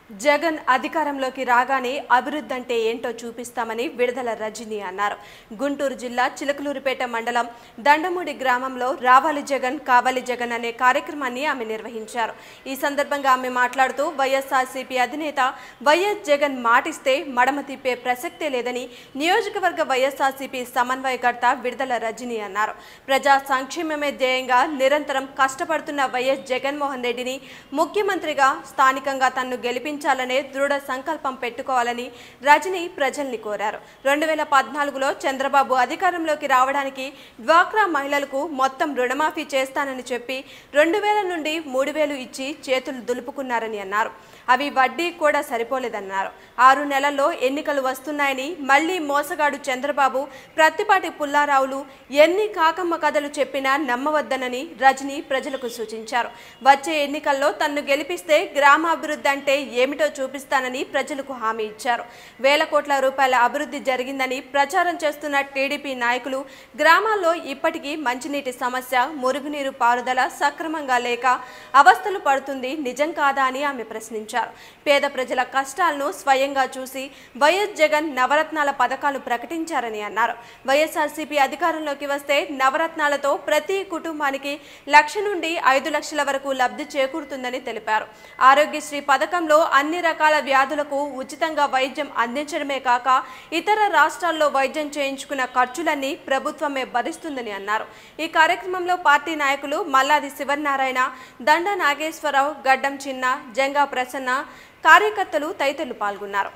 జగన్ అధికారంలోకి రాగానే అభివృద్ధి అంటే ఏంటో చూపిస్తామని విడుదల రజని అన్నారు గుంటూరు జిల్లా చిలకలూరిపేట మండలం దండమూడి గ్రామంలో రావాలి జగన్ కావాలి జగన్ అనే కార్యక్రమాన్ని ఆమె నిర్వహించారు ఈ సందర్భంగా ఆమె మాట్లాడుతూ వైఎస్ఆర్సీపీ అధినేత వైఎస్ జగన్ మాటిస్తే మడమ తిప్పే ప్రసక్తే లేదని నియోజకవర్గ వైఎస్ఆర్సీపీ సమన్వయకర్త విడుదల రజని అన్నారు ప్రజా సంక్షేమమే ధ్యేయంగా నిరంతరం కష్టపడుతున్న వైఎస్ జగన్మోహన్ రెడ్డిని ముఖ్యమంత్రిగా స్థానికంగా తన్ను గెలిపించాలనే దృఢ సంకల్పం పెట్టుకోవాలని రజని ప్రజల్ని కోరారు రెండు వేల పద్నాలుగులో చంద్రబాబు అధికారంలోకి రావడానికి డ్వాక్రా మహిళలకు మొత్తం రుణమాఫీ చేస్తానని చెప్పి రెండు వేల నుండి మూడు వేలు ఇచ్చి చేతులు దులుపుకున్నారని అన్నారు అవి వడ్డీ కూడా సరిపోలేదన్నారు ఆరు నెలల్లో ఎన్నికలు వస్తున్నాయని మళ్లీ మోసగాడు చంద్రబాబు ప్రత్తిపాటి పుల్లారావులు ఎన్ని కాకమ్మ కథలు చెప్పినా నమ్మవద్దనని రజని ప్రజలకు సూచించారు వచ్చే ఎన్నికల్లో తన్ను గెలిపిస్తే గ్రామాభివృద్ధి అంటే ఏమిటో చూపిస్తానని ప్రజలకు హామీ ఇచ్చారు వేల కోట్ల రూపాయల అభివృద్ధి జరిగిందని ప్రచారం చేస్తున్న టీడీపీ నాయకులు గ్రామాల్లో ఇప్పటికీ మంచినీటి సమస్య మురుగునీరు పారుదల సక్రమంగా లేక అవస్థలు పడుతుంది నిజం కాదా అని ఆమె ప్రశ్నించారు పేద ప్రజల కష్టాలను స్వయంగా చూసి వైఎస్ జగన్ నవరత్నాల పథకాలు ప్రకటించారని అన్నారు వైఎస్ఆర్సీపీ అధికారంలోకి వస్తే నవరత్నాలతో ప్రతి కుటుంబానికి లక్ష నుండి ఐదు లక్షల వరకు లబ్ధి చేకూరుతుందని తెలిపారు ఆరోగ్యశ్రీ పథకంలో అన్ని రకాల వ్యాధులకు ఉచితంగా వైద్యం అందించడమే కాక ఇతర రాష్ట్రాల్లో వైద్యం చేయించుకున్న ఖర్చులన్నీ ప్రభుత్వమే భరిస్తుందని అన్నారు ఈ కార్యక్రమంలో పార్టీ నాయకులు మల్లాది శివనారాయణ దండ నాగేశ్వరరావు గడ్డం చిన్న జంగా ప్రసన్న కార్యకర్తలు తదితరులు పాల్గొన్నారు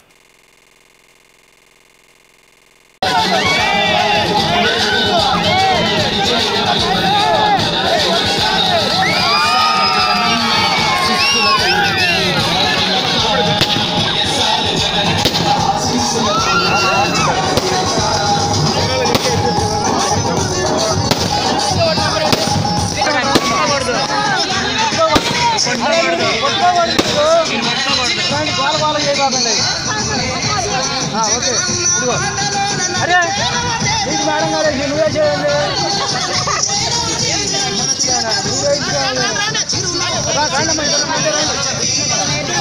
ఓకే ఇదిగో అరే నీకు మేడం గారు ఇది నువ్వే చేయండి నువ్వే ఇచ్చేయాలి. రా, రండమ్మా, ఇద్దరు మధ్య రండి.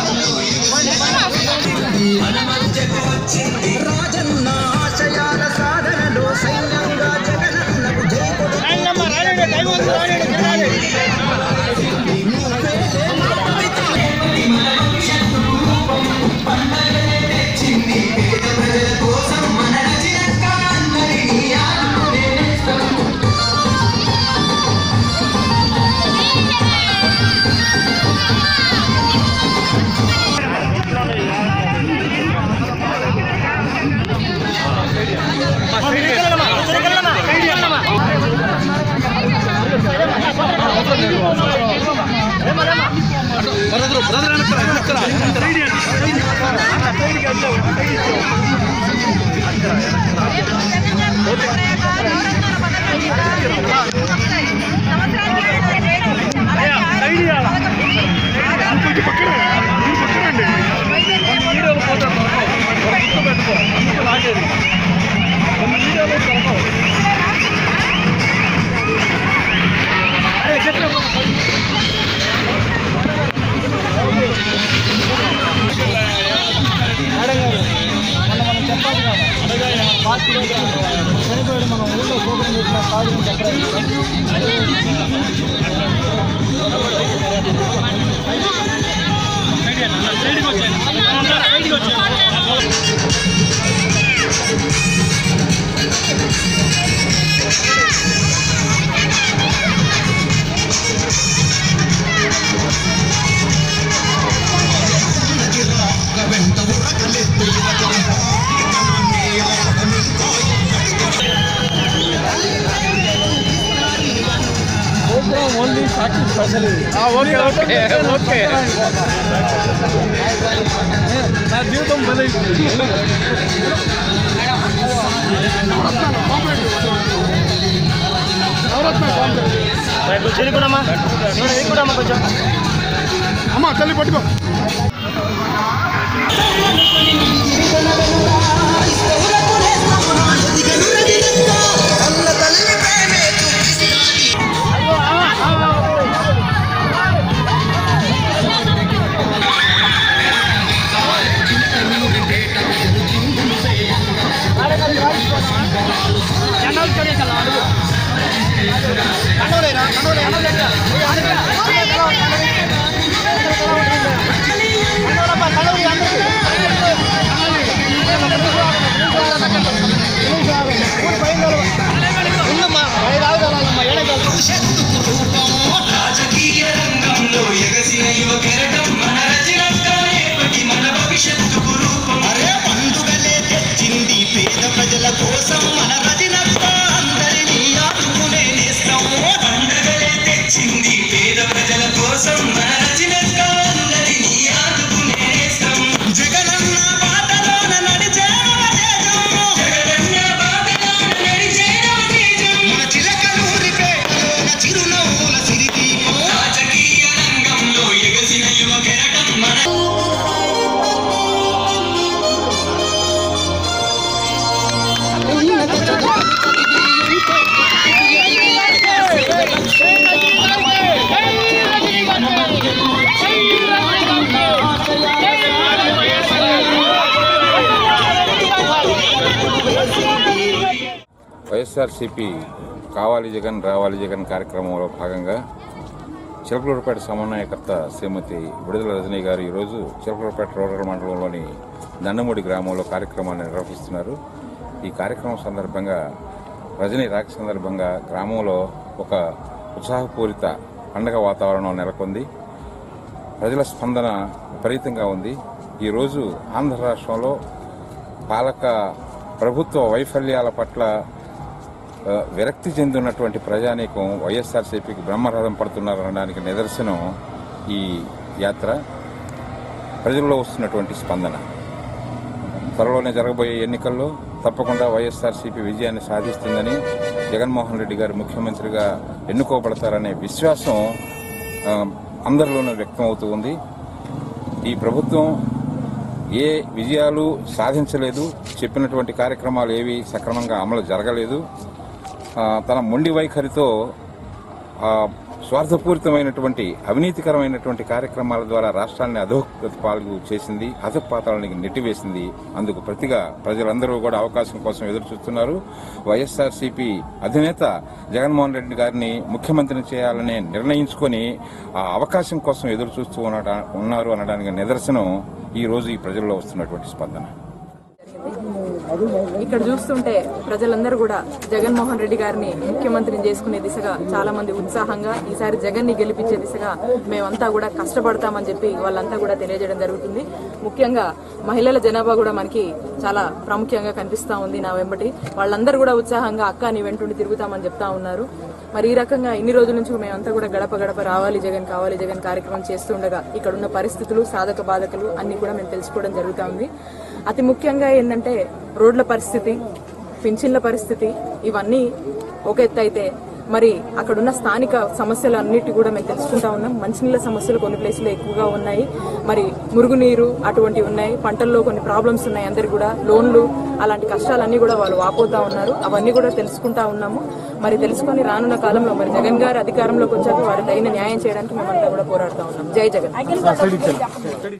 రాజన్న ఆశయాల సాధనలో సైన్యంగా జగనన్నకు జై కొడు రండమ్మా, రానండి, టైం ఉంది, రానండి, తిరగాలి. మేడం గారు మొన్న మనం చెప్పాలి కదా పార్టీలో చనిపోయాడు మనం ఊళ్ళో ప్రోగ్రాం పెట్టిన కాదు చెప్పాలి program only Sakshi special okay okay okay నా జీవితం బలి చెరుకుడమ్మా చెరుకుడమ్మా కొంచెం అమ్మా తల్లి పట్టుకో కన్న తల్లి ప్రేమే ఆ, ఆ, ఆ, ఆ. కోసం మన రచనక్క అందరినీ ఆదుకునే నేస్తం పండగలే తెచ్చింది పేద ప్రజల కోసం మన రచనక్క అందరినీ ఆదుకునే నేస్తం జగనన్న బాటలోన నడిచే జగనన్న బాటలోన నడిచే మన చిలకలూరి పేటలోన చిరునవ్వుల సిరిదీపం రాజకీయ రంగంలో ఎగసిన యువ కెరటం మన వైఎస్ఆర్సీపీ కావాలి జగన్ రావాలి జగన్ కార్యక్రమంలో భాగంగా చిలకలూరుపేట సమన్వయకర్త శ్రీమతి విడుదల రజనీ గారు ఈరోజు చిలకలూరుపేట రూరల్ మండలంలోని దండమూడి గ్రామంలో కార్యక్రమాన్ని నిర్వహిస్తున్నారు ఈ కార్యక్రమం సందర్భంగా రజనీ రాక సందర్భంగా గ్రామంలో ఒక ఉత్సాహపూరిత పండగ వాతావరణం నెలకొంది ప్రజల స్పందన విపరీతంగా ఉంది ఈరోజు ఆంధ్ర రాష్ట్రంలో పాలక ప్రభుత్వ వైఫల్యాల పట్ల ఆ, విరక్తి చెందినటువంటి ప్రజానీకం వైఎస్ఆర్సీపీకి బ్రహ్మరథం పడుతున్నారనడానికి నిదర్శనం ఈ యాత్ర ప్రజల్లో వస్తున్నటువంటి స్పందన త్వరలోనే జరగబోయే ఎన్నికల్లో తప్పకుండా వైఎస్ఆర్సీపీ విజయాన్ని సాధిస్తుందని జగన్మోహన్ రెడ్డి గారు ముఖ్యమంత్రిగా ఎన్నుకోబడతారనే విశ్వాసం ఆ, అందరిలోనూ వ్యక్తమవుతూ ఉంది ఈ ప్రభుత్వం ఏ విజయాలు సాధించలేదు చెప్పినటువంటి కార్యక్రమాలు ఏవి సక్రమంగా అమలు జరగలేదు ఆ, తన మొండి వైఖరితో ఆ, స్వార్థపూరితమైనటువంటి అవినీతికరమైనటువంటి కార్యక్రమాల ద్వారా రాష్ట్రాన్ని అధోగతి పాలు చేసింది అధపాతాలనికి నెట్టివేసింది అందుకు ప్రతిగా ప్రజలందరూ కూడా అవకాశం కోసం ఎదురు చూస్తున్నారు వైఎస్ఆర్సీపీ అధినేత జగన్మోహన్ రెడ్డి గారిని ముఖ్యమంత్రిని చేయాలని నిర్ణయించుకొని ఆ అవకాశం కోసం ఎదురు చూస్తూ ఉన్నట- ఉన్నారు అనడానికి నిదర్శనం ఈ రోజు ఈ ప్రజల్లో వస్తున్నటువంటి స్పందన ఇక్కడ చూస్తుంటే ప్రజలందరూ కూడా జగన్మోహన్ రెడ్డి గారిని ముఖ్యమంత్రిని చేసుకునే దిశగా చాలా మంది ఉత్సాహంగా ఈసారి జగన్ ని గెలిపించే దిశగా మేమంతా కూడా కష్టపడతామని చెప్పి వాళ్ళంతా కూడా తెలియజేయడం జరుగుతుంది ముఖ్యంగా మహిళల జనాభా కూడా మనకి చాలా ప్రాముఖ్యంగా కనిపిస్తా ఉంది నా వెంబటి వాళ్ళందరూ కూడా ఉత్సాహంగా అక్క నీ వెంటుండి తిరుగుతామని చెప్తా ఉన్నారు మరి ఈ రకంగా ఇన్ని రోజుల నుంచి మేమంతా కూడా గడప గడప రావాలి జగన్ కావాలి జగన్ కార్యక్రమం చేస్తుండగా ఇక్కడ ఉన్న పరిస్థితులు సాధక బాధకులు అన్ని కూడా మేము తెలుసుకోవడం జరుగుతా ఉంది అతి ముఖ్యంగా ఏంటంటే రోడ్ల పరిస్థితి పింఛన్ల పరిస్థితి ఇవన్నీ ఒక ఎత్తు అయితే మరి అక్కడున్న స్థానిక సమస్యలు అన్నిటి కూడా మేము తెలుసుకుంటా ఉన్నాం మంచినీళ్ళ సమస్యలు కొన్ని ప్లేసులు ఎక్కువగా ఉన్నాయి మరి మురుగునీరు అటువంటివి ఉన్నాయి పంటల్లో కొన్ని ప్రాబ్లమ్స్ ఉన్నాయి అందరికి కూడా లోన్లు అలాంటి కష్టాలన్నీ కూడా వాళ్ళు వాపోతా ఉన్నారు అవన్నీ కూడా తెలుసుకుంటా ఉన్నాము మరి తెలుసుకొని రానున్న కాలంలో మరి జగన్ గారు అధికారంలోకి వచ్చాక వారి తగిన న్యాయం చేయడానికి మేమంతా కూడా పోరాడుతా ఉన్నాం జై జగన్